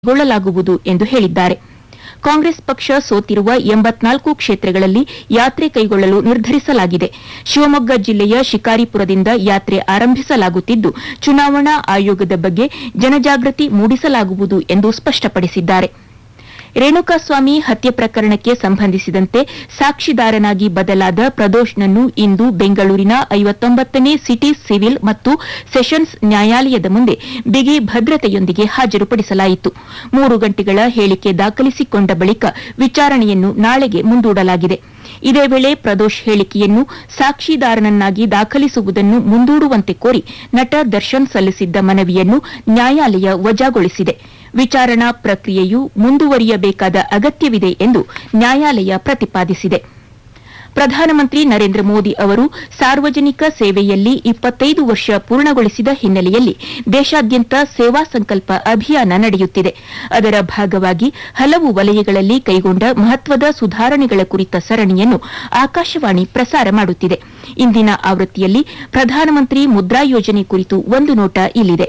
ಕೈಗೊಳ್ಳಲಾಗುವುದು ಎಂದು ಹೇಳಿದ್ದಾರೆ ಕಾಂಗ್ರೆಸ್ ಪಕ್ಷ ಸೋತಿರುವ ಎಂಬತ್ನಾಲ್ಕು ಕ್ಷೇತ್ರಗಳಲ್ಲಿ ಯಾತ್ರೆ ಕೈಗೊಳ್ಳಲು ನಿರ್ಧರಿಸಲಾಗಿದೆ ಶಿವಮೊಗ್ಗ ಜಿಲ್ಲೆಯ ಶಿಕಾರಿಪುರದಿಂದ ಯಾತ್ರೆ ಆರಂಭಿಸಲಾಗುತ್ತಿದ್ದು ಚುನಾವಣಾ ಆಯೋಗದ ಬಗ್ಗೆ ಜನಜಾಗೃತಿ ಮೂಡಿಸಲಾಗುವುದು ಎಂದು ಸ್ಪಷ್ಟಪಡಿಸಿದ್ದಾರೆ ರೇಣುಕಾಸ್ವಾಮಿ ಹತ್ಯೆ ಪ್ರಕರಣಕ್ಕೆ ಸಂಬಂಧಿಸಿದಂತೆ ಸಾಕ್ಷಿದಾರನಾಗಿ ಬದಲಾದ ಪ್ರದೋಷ್ನನ್ನು ಇಂದು ಬೆಂಗಳೂರಿನ ಐವತ್ತೊಂಬತ್ತನೇ ಸಿಟಿ ಸಿವಿಲ್ ಮತ್ತು ಸೆಷನ್ಸ್ ನ್ಯಾಯಾಲಯದ ಮುಂದೆ ಬಿಗಿ ಭದ್ರತೆಯೊಂದಿಗೆ ಹಾಜರುಪಡಿಸಲಾಯಿತು ಮೂರು ಗಂಟೆಗಳ ಹೇಳಿಕೆ ದಾಖಲಿಸಿಕೊಂಡ ಬಳಿಕ ವಿಚಾರಣೆಯನ್ನು ನಾಳೆಗೆ ಮುಂದೂಡಲಾಗಿದೆ ಇದೇ ವೇಳೆ ಪ್ರದೋಷ್ ಹೇಳಿಕೆಯನ್ನು ಸಾಕ್ಷಿದಾರನನ್ನಾಗಿ ದಾಖಲಿಸುವುದನ್ನು ಮುಂದೂಡುವಂತೆ ಕೋರಿ ನಟ ದರ್ಶನ್ ಸಲ್ಲಿಸಿದ್ದ ಮನವಿಯನ್ನು ನ್ಯಾಯಾಲಯ ವಜಾಗೊಳಿಸಿದೆ ವಿಚಾರಣಾ ಪ್ರಕ್ರಿಯೆಯು ಮುಂದುವರಿಯಬೇಕಾದ ಅಗತ್ಯವಿದೆ ಎಂದು ನ್ಯಾಯಾಲಯ ಪ್ರತಿಪಾದಿಸಿದೆ ಪ್ರಧಾನಮಂತ್ರಿ ನರೇಂದ್ರ ಮೋದಿ ಅವರು ಸಾರ್ವಜನಿಕ ಸೇವೆಯಲ್ಲಿ ಇಪ್ಪತ್ತೈದು ವರ್ಷ ಪೂರ್ಣಗೊಳಿಸಿದ ಹಿನ್ನೆಲೆಯಲ್ಲಿ ದೇಶಾದ್ಯಂತ ಸೇವಾ ಸಂಕಲ್ಪ ಅಭಿಯಾನ ನಡೆಯುತ್ತಿದೆ ಅದರ ಭಾಗವಾಗಿ ಹಲವು ವಲಯಗಳಲ್ಲಿ ಕೈಗೊಂಡ ಮಹತ್ವದ ಸುಧಾರಣೆಗಳ ಕುರಿತ ಸರಣಿಯನ್ನು ಆಕಾಶವಾಣಿ ಪ್ರಸಾರ ಮಾಡುತ್ತಿದೆ ಇಂದಿನ ಆವೃತ್ತಿಯಲ್ಲಿ ಪ್ರಧಾನಮಂತ್ರಿ ಮುದ್ರಾ ಯೋಜನೆ ಕುರಿತು ಒಂದು ನೋಟ ಇಲ್ಲಿದೆ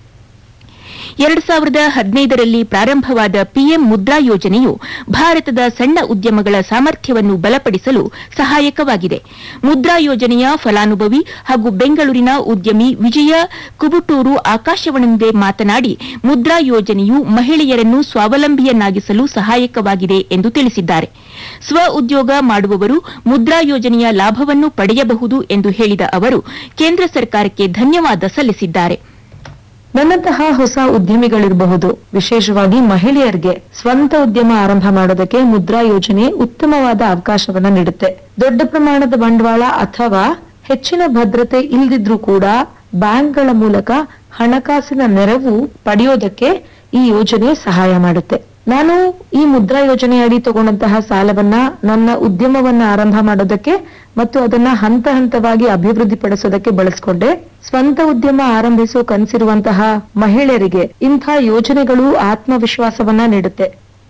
ಎರಡು ಸಾವಿರದ ಹದಿನೈದರಲ್ಲಿ ಪ್ರಾರಂಭವಾದ ಪಿಎಂ ಮುದ್ರಾ ಯೋಜನೆಯು ಭಾರತದ ಸಣ್ಣ ಉದ್ಯಮಗಳ ಸಾಮರ್ಥ್ಯವನ್ನು ಬಲಪಡಿಸಲು ಸಹಾಯಕವಾಗಿದೆ ಮುದ್ರಾ ಯೋಜನೆಯ ಫಲಾನುಭವಿ ಹಾಗೂ ಬೆಂಗಳೂರಿನ ಉದ್ಯಮಿ ವಿಜಯ ಕುಬುಟೂರು ಆಕಾಶವಾಣಿಯೊಂದಿಗೆ ಮಾತನಾಡಿ ಮುದ್ರಾ ಯೋಜನೆಯು ಮಹಿಳೆಯರನ್ನು ಸ್ವಾವಲಂಬಿಯನ್ನಾಗಿಸಲು ಸಹಾಯಕವಾಗಿದೆ ಎಂದು ತಿಳಿಸಿದ್ದಾರೆ ಸ್ವ ಉದ್ಯೋಗ ಮಾಡುವವರು ಮುದ್ರಾ ಯೋಜನೆಯ ಲಾಭವನ್ನು ಪಡೆಯಬಹುದು ಎಂದು ಹೇಳಿದ ಅವರು ಕೇಂದ್ರ ಸರ್ಕಾರಕ್ಕೆ ಧನ್ಯವಾದ ಸಲ್ಲಿಸಿದ್ದಾರೆ ನನ್ನಂತಹ ಹೊಸ ಉದ್ಯಮಿಗಳಿರಬಹುದು ವಿಶೇಷವಾಗಿ ಮಹಿಳೆಯರಿಗೆ ಸ್ವಂತ ಉದ್ಯಮ ಆರಂಭ ಮಾಡೋದಕ್ಕೆ ಮುದ್ರಾ ಯೋಜನೆ ಉತ್ತಮವಾದ ಅವಕಾಶವನ್ನ ನೀಡುತ್ತೆ ದೊಡ್ಡ ಪ್ರಮಾಣದ ಬಂಡವಾಳ ಅಥವಾ ಹೆಚ್ಚಿನ ಭದ್ರತೆ ಇಲ್ದಿದ್ರೂ ಕೂಡ ಬ್ಯಾಂಕ್ಗಳ ಮೂಲಕ ಹಣಕಾಸಿನ ನೆರವು ಪಡೆಯೋದಕ್ಕೆ ಈ ಯೋಜನೆ ಸಹಾಯ ಮಾಡುತ್ತೆ ನಾನು ಈ ಮುದ್ರಾ ಯೋಜನೆ ಅಡಿ ತಗೊಂಡಂತಹ ಸಾಲವನ್ನ ನನ್ನ ಉದ್ಯಮವನ್ನ ಆರಂಭ ಮಾಡೋದಕ್ಕೆ ಮತ್ತು ಅದನ್ನ ಹಂತ ಹಂತವಾಗಿ ಅಭಿವೃದ್ಧಿಪಡಿಸೋದಕ್ಕೆ ಬಳಸ್ಕೊಂಡೆ ಸ್ವಂತ ಉದ್ಯಮ ಆರಂಭಿಸೋ ಕನಸಿರುವಂತಹ ಮಹಿಳೆಯರಿಗೆ ಇಂಥ ಯೋಜನೆಗಳು ಆತ್ಮವಿಶ್ವಾಸವನ್ನ ನೀಡುತ್ತೆ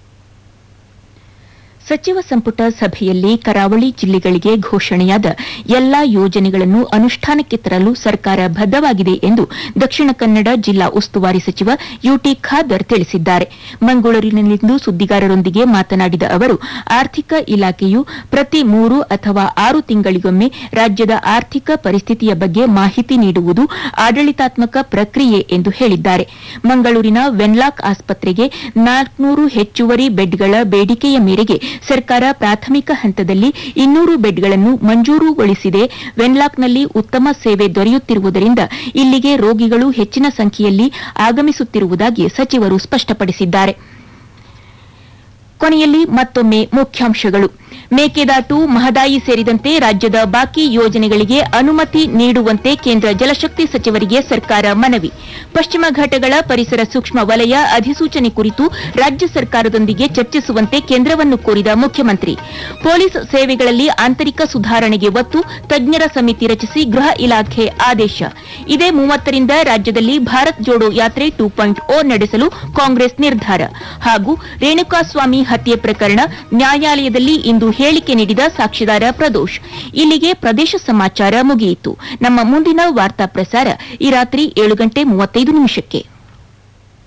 ಸಚಿವ ಸಂಪುಟ ಸಭೆಯಲ್ಲಿ ಕರಾವಳಿ ಜಿಲ್ಲೆಗಳಿಗೆ ಘೋಷಣೆಯಾದ ಎಲ್ಲಾ ಯೋಜನೆಗಳನ್ನು ಅನುಷ್ಠಾನಕ್ಕೆ ತರಲು ಸರ್ಕಾರ ಬದ್ದವಾಗಿದೆ ಎಂದು ದಕ್ಷಿಣ ಕನ್ನಡ ಜಿಲ್ಲಾ ಉಸ್ತುವಾರಿ ಸಚಿವ ಯುಟಿ ಖಾದರ್ ತಿಳಿಸಿದ್ದಾರೆ ಮಂಗಳೂರಿನಲ್ಲಿಂದು ಸುದ್ದಿಗಾರರೊಂದಿಗೆ ಮಾತನಾಡಿದ ಅವರು ಆರ್ಥಿಕ ಇಲಾಖೆಯು ಪ್ರತಿ ಮೂರು ಅಥವಾ ಆರು ತಿಂಗಳಿಗೊಮ್ಮೆ ರಾಜ್ಯದ ಆರ್ಥಿಕ ಪರಿಸ್ಥಿತಿಯ ಬಗ್ಗೆ ಮಾಹಿತಿ ನೀಡುವುದು ಆಡಳಿತಾತ್ಮಕ ಪ್ರಕ್ರಿಯೆ ಎಂದು ಹೇಳಿದ್ದಾರೆ ಮಂಗಳೂರಿನ ವೆನ್ಲಾಕ್ ಆಸ್ಪತ್ರೆಗೆ ನಾಲ್ಕುನೂರು ಹೆಚ್ಚುವರಿ ಬೆಡ್ಗಳ ಬೇಡಿಕೆಯ ಮೇರೆಗೆ ಸರ್ಕಾರ ಪ್ರಾಥಮಿಕ ಹಂತದಲ್ಲಿ ಇನ್ನೂರು ಬೆಡ್ಗಳನ್ನು ಮಂಜೂರುಗೊಳಿಸಿದೆ ವೆನ್ಲಾಕ್ನಲ್ಲಿ ಉತ್ತಮ ಸೇವೆ ದೊರೆಯುತ್ತಿರುವುದರಿಂದ ಇಲ್ಲಿಗೆ ರೋಗಿಗಳು ಹೆಚ್ಚಿನ ಸಂಖ್ಯೆಯಲ್ಲಿ ಆಗಮಿಸುತ್ತಿರುವುದಾಗಿ ಸಚಿವರು ಸ್ಪಷ್ಟಪಡಿಸಿದ್ದಾರೆ ಕೊನೆಯಲ್ಲಿ ಮತ್ತೊಮ್ಮೆ ಮುಖ್ಯಾಂಶಗಳು ಮೇಕೆದಾಟು ಮಹದಾಯಿ ಸೇರಿದಂತೆ ರಾಜ್ಯದ ಬಾಕಿ ಯೋಜನೆಗಳಿಗೆ ಅನುಮತಿ ನೀಡುವಂತೆ ಕೇಂದ್ರ ಜಲಶಕ್ತಿ ಸಚಿವರಿಗೆ ಸರ್ಕಾರ ಮನವಿ ಪಶ್ಚಿಮ ಘಟ್ಟಗಳ ಪರಿಸರ ಸೂಕ್ಷ್ಮ ವಲಯ ಅಧಿಸೂಚನೆ ಕುರಿತು ರಾಜ್ಯ ಸರ್ಕಾರದೊಂದಿಗೆ ಚರ್ಚಿಸುವಂತೆ ಕೇಂದ್ರವನ್ನು ಕೋರಿದ ಮುಖ್ಯಮಂತ್ರಿ ಪೊಲೀಸ್ ಸೇವೆಗಳಲ್ಲಿ ಆಂತರಿಕ ಸುಧಾರಣೆಗೆ ಒತ್ತು ತಜ್ಞರ ಸಮಿತಿ ರಚಿಸಿ ಗೃಹ ಇಲಾಖೆ ಆದೇಶ ಇದೇ ಮೂವತ್ತರಿಂದ ರಾಜ್ಯದಲ್ಲಿ ಭಾರತ್ ಜೋಡೋ ಯಾತ್ರೆ ಟೂ ಪಾಯಿಂಟ್ ಓ ನಡೆಸಲು ಕಾಂಗ್ರೆಸ್ ನಿರ್ಧಾರ ಹಾಗೂ ರೇಣುಕಾಸ್ವಾಮಿ ಹತ್ಯೆ ಪ್ರಕರಣ ನ್ಯಾಯಾಲಯದಲ್ಲಿ ಇಂದು ಹೇಳಿಕೆ ನೀಡಿದ ಸಾಕ್ಷಿದಾರ ಪ್ರದೋಷ್ ಇಲ್ಲಿಗೆ ಪ್ರದೇಶ ಸಮಾಚಾರ ಮುಗಿಯಿತು ನಮ್ಮ ಮುಂದಿನ ವಾರ್ತಾ ಪ್ರಸಾರ ಈ ರಾತ್ರಿ ಏಳು ಗಂಟೆ ಮೂವತ್ತೈದು ನಿಮಿಷಕ್ಕೆ